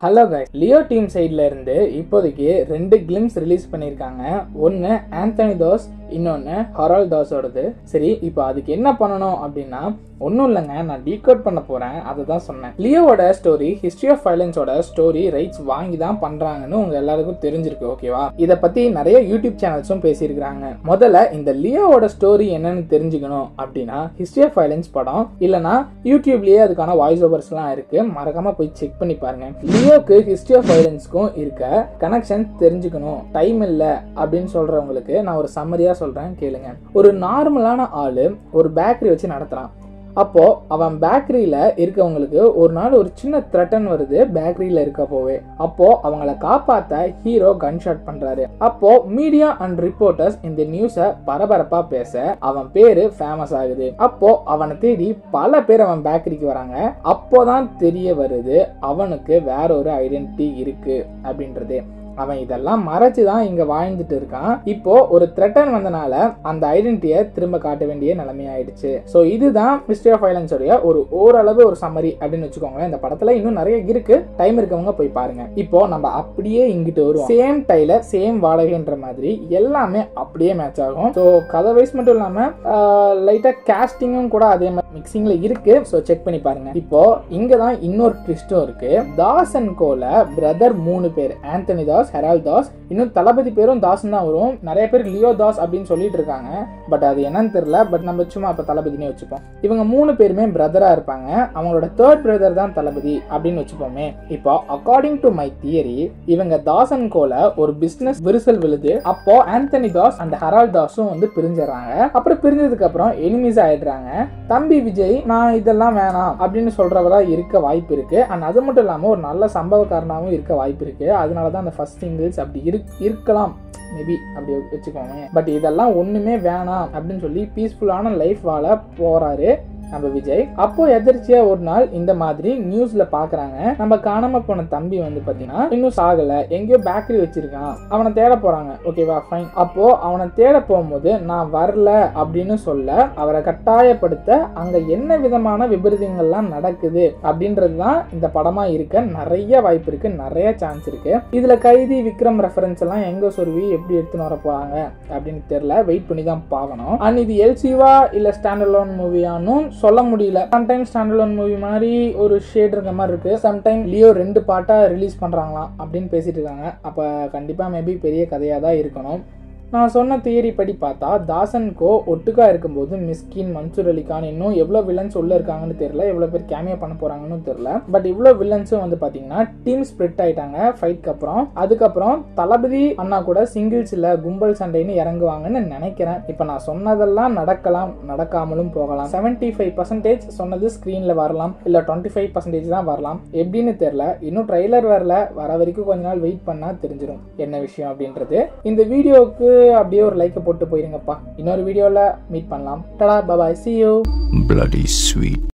Hello guys Leo team சைடில் இருந்து இப்போதைக்கு ரெண்டு கிளிம்ஸ் ரிலீஸ் பண்ணியிருக்காங்க ஒன்று ஆந்தனி தாஸ் இன்னொன்று ஹொரால் தாஸோடது சரி இப்போ அதுக்கு என்ன பண்ணணும் அப்படின்னா ஒன்றும் இல்லைங்க நான் டீகோட் பண்ண போகிறேன் அதை தான் சொன்னேன் லியோவோட ஸ்டோரி ஹிஸ்ட்ரி ஆஃப் ஃபைலன்ஸோட ஸ்டோரி ரைட்ஸ் வாங்கி தான் பண்ணுறாங்கன்னு உங்கள் எல்லாருக்கும் தெரிஞ்சிருக்கு ஓகேவா இதை பற்றி நிறைய யூடியூப் சேனல்ஸும் பேசியிருக்கிறாங்க முதல்ல இந்த லியோவோட ஸ்டோரி என்னன்னு தெரிஞ்சுக்கணும் அப்படின்னா ஹிஸ்ட்ரி ஆஃப் ஃபைலன்ஸ் படம் இல்லைனா யூடியூப்லேயே அதுக்கான வாய்ஸ் ஓவர்ஸ்லாம் இருக்குது மறக்காமல் போய் செக் பண்ணி பாருங்க லியோக்கு ஹிஸ்ட்ரி ஆஃப் வயலன்ஸ்க்கும் இருக்க கனெக்ஷன் தெரிஞ்சுக்கணும் டைம் இல்லை அப்படின்னு சொல்றவங்களுக்கு நான் ஒரு சம்மரியா சொல்றேன் கேளுங்க ஒரு நார்மலான ஆளு ஒரு பேக்கரி வச்சு நடத்துறான் அப்போ அவன் பேக்கரியில இருக்கவங்களுக்கு ஒரு நாள் ஒரு சின்ன த்ரெட்டன் வருது பேக்கரியில இருக்கப்போவே அப்போ அவங்கள காப்பாத்த ஹீரோ கன் ஷாட் பண்றாரு அப்போ மீடியா அண்ட் ரிப்போர்ட்டர்ஸ் இந்த நியூஸ பரபரப்பா பேச அவன் பேரு ஃபேமஸ் ஆகுது அப்போ அவனை தேடி பல பேர் அவன் பேக்கரிக்கு வராங்க அப்போதான் தெரிய வருது அவனுக்கு வேற ஒரு ஐடென்டிட்டி இருக்கு அப்படின்றது அவன் இதெல்லாம் மறைச்சு தான் இங்க வாழ்ந்துட்டு இருக்கான் இப்போ ஒரு த்ரெட்டன் வந்தனால அந்த ஐடென்டிட்டியை திரும்ப காட்ட வேண்டிய நிலைமை ஆயிடுச்சு ஸோ இதுதான் மிஸ்ட்ரி ஆஃப் வயலன்ஸோடைய ஒரு ஓரளவு ஒரு சம்மரி அப்படின்னு வச்சுக்கோங்களேன் இந்த படத்துல இன்னும் நிறைய இருக்கு டைம் இருக்கவங்க போய் பாருங்க இப்போ நம்ம அப்படியே இங்கிட்டு வருவோம் சேம் டைலர் சேம் வாடகைன்ற மாதிரி எல்லாமே அப்படியே மேட்ச் ஆகும் ஸோ கதை வைஸ் மட்டும் இல்லாம லைட்டா கேஸ்டிங்கும் கூட அதே மாதிரி மிக்சிங்ல இருக்கு ஸோ செக் பண்ணி பாருங்க இப்போ இங்க தான் இன்னொரு ட்விஸ்டும் இருக்கு தாஸ் அண்ட் கோல பிரதர் மூணு பேர் ஆந்தனி தாஸ் ஹெரால் தாஸ் இன்னும் தளபதி பேரும் தாஸ் தான் வரும் நிறைய பேர் லியோ தாஸ் அப்படின்னு சொல்லிட்டு இருக்காங்க பட் அது என்னன்னு தெரியல பட் நம்ம சும்மா இப்ப தளபதினே வச்சுப்போம் இவங்க மூணு பேருமே பிரதரா இருப்பாங்க அவங்களோட தேர்ட் பிரதர் தான் தளபதி அப்படின்னு வச்சுப்போமே இப்போ அக்கார்டிங் டு மை தியரி இவங்க தாஸ் அண்ட் கோல ஒரு பிசினஸ் விரிசல் விழுது அப்போ ஆந்தனி தாஸ் அண்ட் ஹெரால் தாஸும் வந்து பிரிஞ்சிடறாங்க அப்புறம் பிரிஞ்சதுக்கு அப்புறம் எனிமிஸ் ஆயிடுறாங்க தம்பி விஜய் நான் இதெல்லாம் வேணாம் அப்படின்னு சொல்றவரா இருக்க வாய்ப்பு இருக்கு அண்ட் அது மட்டும் இல்லாம ஒரு நல்ல சம்பவக்காரனாகவும் இருக்க வாய்ப்பு இருக்கு அதனாலதான் அந்த ஃபர்ஸ்ட் சிங்கிள்ஸ் அப்படி இரு இருக்கலாம் மேபி அப்படி வச்சுக்கோங்க பட் இதெல்லாம் ஒண்ணுமே வேணாம் அப்படின்னு சொல்லி பீஸ்ஃபுல்லான லைஃப் வாழ போறாரு நம்ம விஜய் அப்போ எதிர்ச்சியா ஒரு நாள் இந்த மாதிரி நியூஸ்ல பாக்குறாங்க நம்ம காணாம போன தம்பி வந்து பாத்தீங்கன்னா இன்னும் சாகல எங்கேயோ பேக்கரி வச்சிருக்கான் அவனை தேட போறாங்க ஓகேவா ஃபைன் அப்போ அவனை தேட போகும்போது நான் வரல அப்படின்னு சொல்ல அவரை கட்டாயப்படுத்த அங்க என்ன விதமான விபரீதங்கள்லாம் நடக்குது அப்படின்றது தான் இந்த படமா இருக்க நிறைய வாய்ப்பு இருக்கு நிறைய சான்ஸ் இருக்கு இதுல கைதி விக்ரம் ரெஃபரன்ஸ் எல்லாம் எங்க சொருவி எப்படி எடுத்துன்னு வர போறாங்க அப்படின்னு தெரியல வெயிட் பண்ணி தான் பார்க்கணும் அண்ட் இது எல்சிவா இல்ல ஸ்டாண்டர்லோன் மூவியானும் சொல்ல முடியல சம்டைம் ஸ்டாண்டர்லோன் மூவி மாதிரி ஒரு ஷேட் இருக்க மாதிரி இருக்கு சம்டைம் லியோ ரெண்டு பாட்டா ரிலீஸ் பண்றாங்களாம் அப்படின்னு பேசிட்டு இருக்காங்க அப்ப கண்டிப்பா மேபி பெரிய கதையா தான் இருக்கணும் நான் சொன்ன தியரி படி பார்த்தா தாசன் கோ ஒட்டுக்கா இருக்கும்போது மிஸ்கின் மன்சூர் அலிகான் இன்னும் எவ்வளோ வில்லன்ஸ் உள்ள இருக்காங்கன்னு தெரியல எவ்வளோ பேர் கேமியா பண்ண போறாங்கன்னு தெரியல பட் இவ்வளோ வில்லன்ஸும் வந்து பார்த்தீங்கன்னா டீம் ஸ்ப்ளிட் ஆயிட்டாங்க ஃபைட்க்கு அப்புறம் அதுக்கப்புறம் தளபதி அண்ணா கூட சிங்கிள்ஸ் இல்ல கும்பல் சண்டைன்னு இறங்குவாங்கன்னு நினைக்கிறேன் இப்போ நான் சொன்னதெல்லாம் நடக்கலாம் நடக்காமலும் போகலாம் செவன்டி ஃபைவ் பர்சன்டேஜ் சொன்னது ஸ்க்ரீனில் வரலாம் இல்லை டுவெண்ட்டி ஃபைவ் பர்சன்டேஜ் தான் வரலாம் எப்படின்னு தெரியல இன்னும் ட்ரைலர் வரல வர வரைக்கும் கொஞ்ச நாள் வெயிட் பண்ணா தெரிஞ்சிடும் என்ன விஷயம் அப்படின்றது இந்த வீடியோவுக்கு அப்படியே ஒரு லைக்கை போட்டு போயிருங்கப்பா இன்னொரு வீடியோவில் மீட் பண்ணலாம் tata bye bye see you bloody sweet.